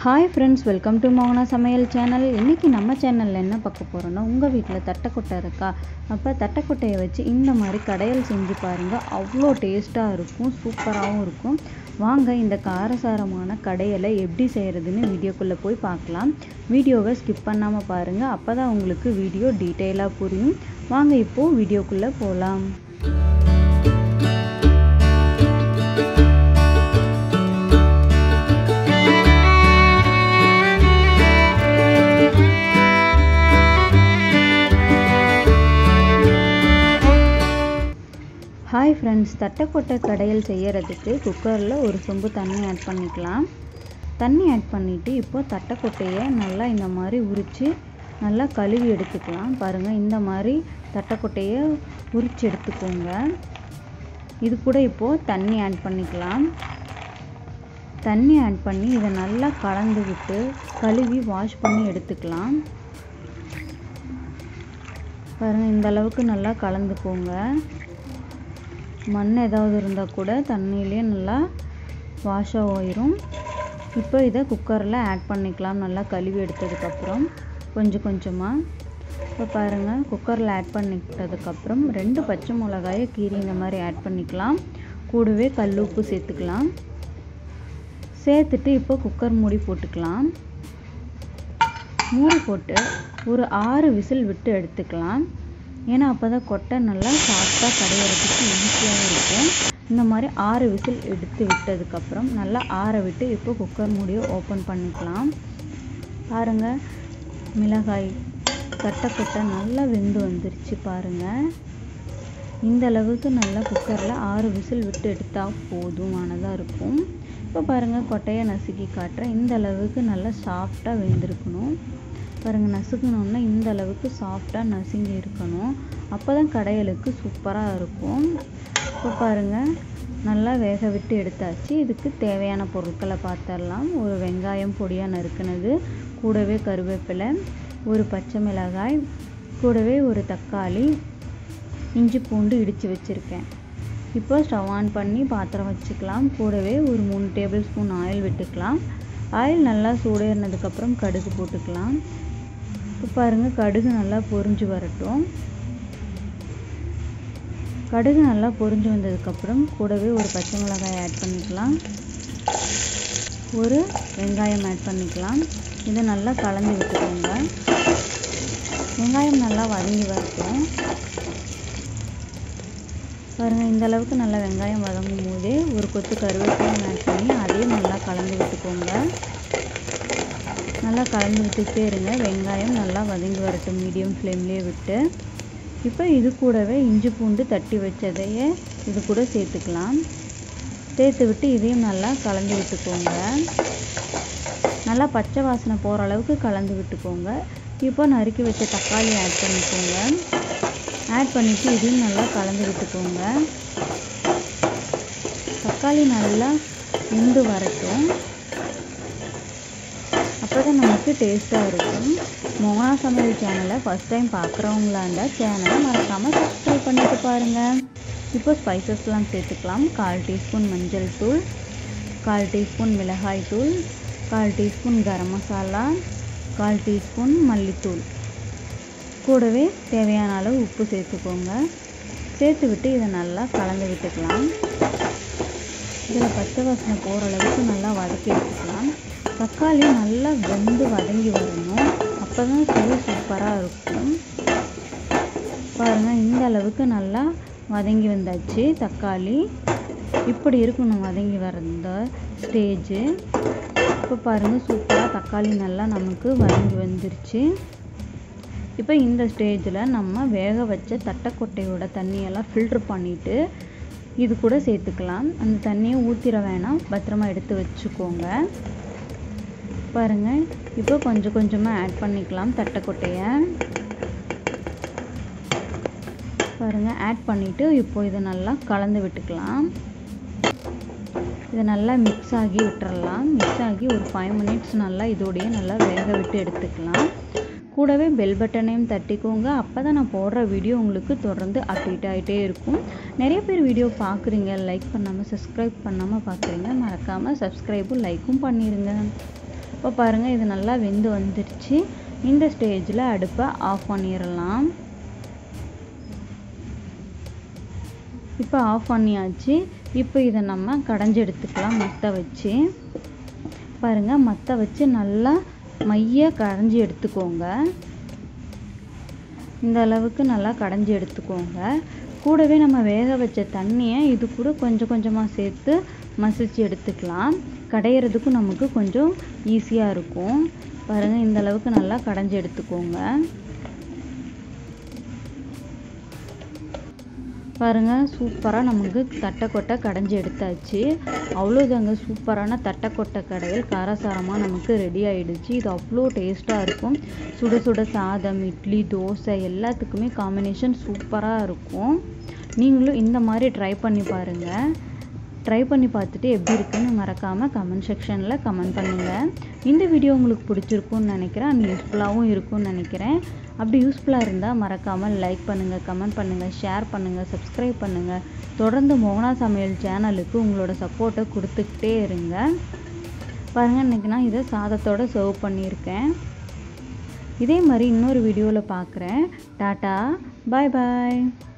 hi friends welcome to மோகனா சமையல் channel இன்றைக்கி நம்ம சேனலில் என்ன பார்க்க போகிறோன்னா உங்கள் வீட்டில் தட்டைக்கொட்டை இருக்கா அப்போ தட்டைக்கொட்டையை வச்சு இந்த மாதிரி கடையல் செஞ்சு பாருங்கள் அவ்வளோ டேஸ்ட்டாக இருக்கும் சூப்பராகவும் இருக்கும் வாங்க இந்த காரசாரமான கடையலை எப்படி செய்கிறதுன்னு வீடியோக்குள்ளே போய் பார்க்கலாம் வீடியோவை ஸ்கிப் பண்ணாமல் பாருங்கள் அப்போ தான் உங்களுக்கு வீடியோ டீட்டெயிலாக புரியும் வாங்க இப்போது வீடியோக்குள்ளே போகலாம் ஹாய் ஃப்ரெண்ட்ஸ் தட்டைக்கொட்டை கடையில் செய்யறதுக்கு குக்கரில் ஒரு சொம்பு தண்ணி ஆட் பண்ணிக்கலாம் தண்ணி ஆட் பண்ணிவிட்டு இப்போ தட்டைக்கொட்டையை நல்லா இந்த மாதிரி உரித்து நல்லா கழுவி எடுத்துக்கலாம் பாருங்கள் இந்த மாதிரி தட்டைக்கொட்டையை உரித்து எடுத்துக்கோங்க இது கூட இப்போது தண்ணி ஆட் பண்ணிக்கலாம் தண்ணி ஆட் பண்ணி இதை நல்லா கலந்து விட்டு கழுவி வாஷ் பண்ணி எடுத்துக்கலாம் பாருங்கள் இந்த அளவுக்கு நல்லா கலந்துக்கோங்க மண் ஏதாவது இருந்தால் கூட தண்ணியிலே நல்லா வாஷ் ஆகிரும் இப்போ இதை குக்கரில் ஆட் பண்ணிக்கலாம் நல்லா கழுவி எடுத்ததுக்கப்புறம் கொஞ்சம் கொஞ்சமாக இப்போ பாருங்கள் குக்கரில் ஆட் பண்ணிக்கிட்டதுக்கப்புறம் ரெண்டு பச்சை மிளகாயை கீரி இந்த மாதிரி ஆட் பண்ணிக்கலாம் கூடவே கல் உப்பு சேர்த்துக்கலாம் சேர்த்துட்டு இப்போ குக்கர் மூடி போட்டுக்கலாம் மூடி போட்டு ஒரு ஆறு விசில் விட்டு எடுத்துக்கலாம் ஏன்னா அப்போ தான் கொட்டை நல்லா சாஃப்டாக கடையிறதுக்கு ஈஸியாக இருக்கும் இந்த மாதிரி ஆறு விசில் எடுத்து விட்டதுக்கப்புறம் நல்லா ஆற விட்டு இப்போ குக்கர் மூடியை ஓப்பன் பண்ணிக்கலாம் பாருங்கள் மிளகாய் தட்டைக்கொட்டை நல்லா வெந்து வந்துருச்சு பாருங்கள் இந்த அளவுக்கு நல்லா குக்கரில் ஆறு விசில் விட்டு எடுத்தால் போதுமானதாக இருக்கும் இப்போ பாருங்கள் கொட்டையை நசுக்கி காட்டுறேன் இந்த அளவுக்கு நல்லா சாஃப்டாக வெந்திருக்கணும் பாருங்கள் நசுக்கணுன்னா இந்த அளவுக்கு சாஃப்டாக நசுங்கி இருக்கணும் அப்போ தான் கடையலுக்கு சூப்பராக இருக்கும் இப்போ பாருங்கள் நல்லா வேக விட்டு எடுத்தாச்சு இதுக்கு தேவையான பொருட்களை பார்த்துடலாம் ஒரு வெங்காயம் பொடியாக நறுக்குனது கூடவே கருவேப்பிலை ஒரு பச்சை மிளகாய் கூடவே ஒரு தக்காளி இஞ்சி பூண்டு இடித்து வச்சுருக்கேன் இப்போ ஸ்டவ் ஆன் பண்ணி பாத்திரம் வச்சுக்கலாம் கூடவே ஒரு மூணு டேபிள் ஸ்பூன் ஆயில் விட்டுக்கலாம் ஆயில் நல்லா சூடேறினதுக்கப்புறம் கடுகு போட்டுக்கலாம் இப்போ பாருங்கள் கடுகு நல்லா பொரிஞ்சு வரட்டும் கடுகு நல்லா பொரிஞ்சு வந்ததுக்கப்புறம் கூடவே ஒரு பச்சை மிளகாய் ஆட் பண்ணிக்கலாம் ஒரு வெங்காயம் ஆட் பண்ணிக்கலாம் இதை நல்லா கலந்து விட்டுக்கோங்க வெங்காயம் நல்லா வதங்கி வரட்டும் பாருங்கள் இந்த அளவுக்கு நல்லா வெங்காயம் வதங்கும் போதே ஒரு கொத்து கருவேப்பிலையும் ஆட் பண்ணி அதையும் நல்லா கலந்து விட்டுக்கோங்க நல்லா கலந்து விட்டுக்கிட்டே இருங்க வெங்காயம் நல்லா வதங்கி வரட்டும் மீடியம் ஃப்ளேம்லேயே விட்டு இப்போ இது கூடவே இஞ்சி பூண்டு தட்டி வச்சதையே இது கூட சேர்த்துக்கலாம் சேர்த்து விட்டு இதையும் நல்லா கலந்து விட்டுக்கோங்க நல்லா பச்சை வாசனை போகிற அளவுக்கு கலந்து விட்டுக்கோங்க இப்போ நறுக்கி வச்ச தக்காளி ஆட் பண்ணிக்கோங்க ஆட் பண்ணிவிட்டு இதையும் நல்லா கலந்து விட்டுக்கோங்க தக்காளி நல்லா வெந்து வரட்டும் அப்போ தான் நமக்கு டேஸ்ட்டாக இருக்கும் மோகனா சமையல் சேனலை ஃபஸ்ட் டைம் பார்க்குறவங்களா இருந்தால் சேனலை மறக்காமல் சப்ஸ்கிரைப் பண்ணிட்டு பாருங்கள் இப்போ ஸ்பைசஸ்லாம் சேர்த்துக்கலாம் கால் டீஸ்பூன் மஞ்சள் தூள் கால் டீஸ்பூன் மிளகாய் தூள் கால் டீஸ்பூன் கரம் மசாலா கால் டீஸ்பூன் மல்லித்தூள் கூடவே தேவையான அளவு உப்பு சேர்த்துக்கோங்க சேர்த்து விட்டு இதை நல்லா கலந்து விட்டுக்கலாம் இதில் பச்சை வாசனை போகிற அளவுக்கு நல்லா வதக்கி எடுத்துக்கலாம் தக்காளி நல்லா வெந்து வதங்கி வரணும் அப்போ தான் சுவை சூப்பராக இருக்கும் பாருங்கள் இந்த அளவுக்கு நல்லா வதங்கி வந்தாச்சு தக்காளி இப்படி இருக்கணும் வதங்கி வந்த ஸ்டேஜு இப்போ பாருங்கள் சூப்பராக தக்காளி நல்லா நமக்கு வதங்கி வந்துருச்சு இப்போ இந்த ஸ்டேஜில் நம்ம வேக வச்ச தட்டைக்கொட்டையோட தண்ணியெல்லாம் ஃபில்ட்ரு பண்ணிவிட்டு இது கூட சேர்த்துக்கலாம் அந்த தண்ணியை ஊற்றிட வேணாம் பத்திரமா எடுத்து வச்சுக்கோங்க பாருங்கள் இப்போ கொஞ்சம் கொஞ்சமாக ஆட் பண்ணிக்கலாம் தட்டைக்கொட்டையை பாருங்கள் ஆட் பண்ணிவிட்டு இப்போ இதை நல்லா கலந்து விட்டுக்கலாம் இதை நல்லா மிக்ஸ் ஆகி விட்டுறலாம் மிக்ஸ் ஆகி ஒரு ஃபைவ் மினிட்ஸ் நல்லா இதோடையே நல்லா வேக விட்டு எடுத்துக்கலாம் கூடவே பெல் பட்டனையும் தட்டிக்கோங்க அப்போ தான் நான் போடுற வீடியோ உங்களுக்கு தொடர்ந்து அப்டேட் ஆகிட்டே இருக்கும் நிறைய பேர் வீடியோ பார்க்குறீங்க லைக் பண்ணாமல் சப்ஸ்கிரைப் பண்ணாமல் பார்க்குறீங்க மறக்காமல் சப்ஸ்கிரைபும் லைக்கும் பண்ணிடுங்க இப்போ பாருங்கள் இது நல்லா வெந்து வந்துடுச்சு இந்த ஸ்டேஜில் அடுப்பை ஆஃப் பண்ணிடலாம் இப்போ ஆஃப் பண்ணியாச்சு இப்போ இதை நம்ம கடைஞ்சி எடுத்துக்கலாம் மத்த வச்சு பாருங்கள் மத்த வச்சு நல்லா மைய கடைஞ்சி எடுத்துக்கோங்க இந்த அளவுக்கு நல்லா கடைஞ்சி எடுத்துக்கோங்க கூடவே நம்ம வேக வச்ச தண்ணியை இது கூட கொஞ்சம் கொஞ்சமாக சேர்த்து மசிச்சு எடுத்துக்கலாம் கடையிறதுக்கும் நமக்கு கொஞ்சம் ஈஸியாக இருக்கும் பாருங்கள் இந்த அளவுக்கு நல்லா கடைஞ்சி எடுத்துக்கோங்க பாருங்கள் சூப்பராக நமக்கு தட்டைக்கொட்டை கடைஞ்சி எடுத்தாச்சு அவ்வளோதாங்க சூப்பரான தட்டைக்கொட்டை கடையில் காரசாரமாக நமக்கு ரெடி ஆயிடுச்சு இது அவ்வளோ டேஸ்ட்டாக இருக்கும் சுட சுட சாதம் இட்லி தோசை எல்லாத்துக்குமே காம்பினேஷன் சூப்பராக இருக்கும் நீங்களும் இந்த மாதிரி ட்ரை பண்ணி பாருங்கள் ட்ரை பண்ணி பார்த்துட்டு எப்படி இருக்குன்னு மறக்காமல் கமெண்ட் செக்ஷனில் கமெண்ட் பண்ணுங்கள் இந்த வீடியோ உங்களுக்கு பிடிச்சிருக்குன்னு நினைக்கிறேன் அண்ட் யூஸ்ஃபுல்லாகவும் இருக்கும்னு நினைக்கிறேன் அப்படி யூஸ்ஃபுல்லாக இருந்தால் மறக்காமல் லைக் பண்ணுங்கள் கமெண்ட் பண்ணுங்கள் ஷேர் பண்ணுங்கள் சப்ஸ்கிரைப் பண்ணுங்கள் தொடர்ந்து மோகனா சமையல் சேனலுக்கு உங்களோட சப்போர்ட்டை கொடுத்துக்கிட்டே இருங்க பாருங்கள் இன்றைக்கி நான் இதை சாதத்தோடு சர்வ் பண்ணியிருக்கேன் இதே மாதிரி இன்னொரு வீடியோவில் பார்க்குறேன் டாட்டா பாய் பாய்